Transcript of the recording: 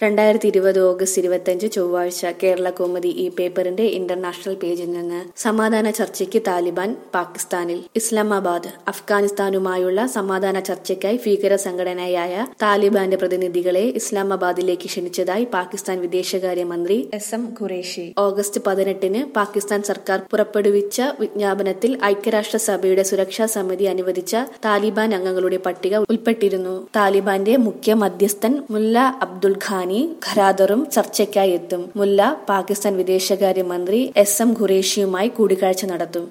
രണ്ടായിരത്തി ഇരുപത് ഓഗസ്റ്റ് ഇരുപത്തിയഞ്ച് ചൊവ്വാഴ്ച കേരള കൗമുദി ഈ പേപ്പറിന്റെ ഇന്റർനാഷണൽ പേജിൽ നിന്ന് സമാധാന ചർച്ചയ്ക്ക് താലിബാൻ പാകിസ്ഥാനിൽ ഇസ്ലാമാബാദ് അഫ്ഗാനിസ്ഥാനുമായുള്ള സമാധാന ചർച്ചയ്ക്കായി ഭീകര സംഘടനയായ താലിബാന്റെ പ്രതിനിധികളെ ഇസ്ലാമാബാദിലേക്ക് ക്ഷണിച്ചതായി പാകിസ്ഥാൻ വിദേശകാര്യ മന്ത്രി എസ് എം ഖുറേഷി ഓഗസ്റ്റ് പതിനെട്ടിന് പാകിസ്ഥാൻ സർക്കാർ പുറപ്പെടുവിച്ച വിജ്ഞാപനത്തിൽ ഐക്യരാഷ്ട്രസഭയുടെ സുരക്ഷാ സമിതി അനുവദിച്ച താലിബാൻ അംഗങ്ങളുടെ പട്ടിക ഉൾപ്പെട്ടിരുന്നു താലിബാന്റെ മുഖ്യ മധ്യസ്ഥൻ മുല്ല അബ്ദുൽ ഖാനി ഖരാദറും ചർച്ചയ്ക്കായി എത്തും മുല്ല പാകിസ്ഥാൻ വിദേശകാര്യ മന്ത്രി എസ് എം ഖുറേഷിയുമായി കൂടിക്കാഴ്ച നടത്തും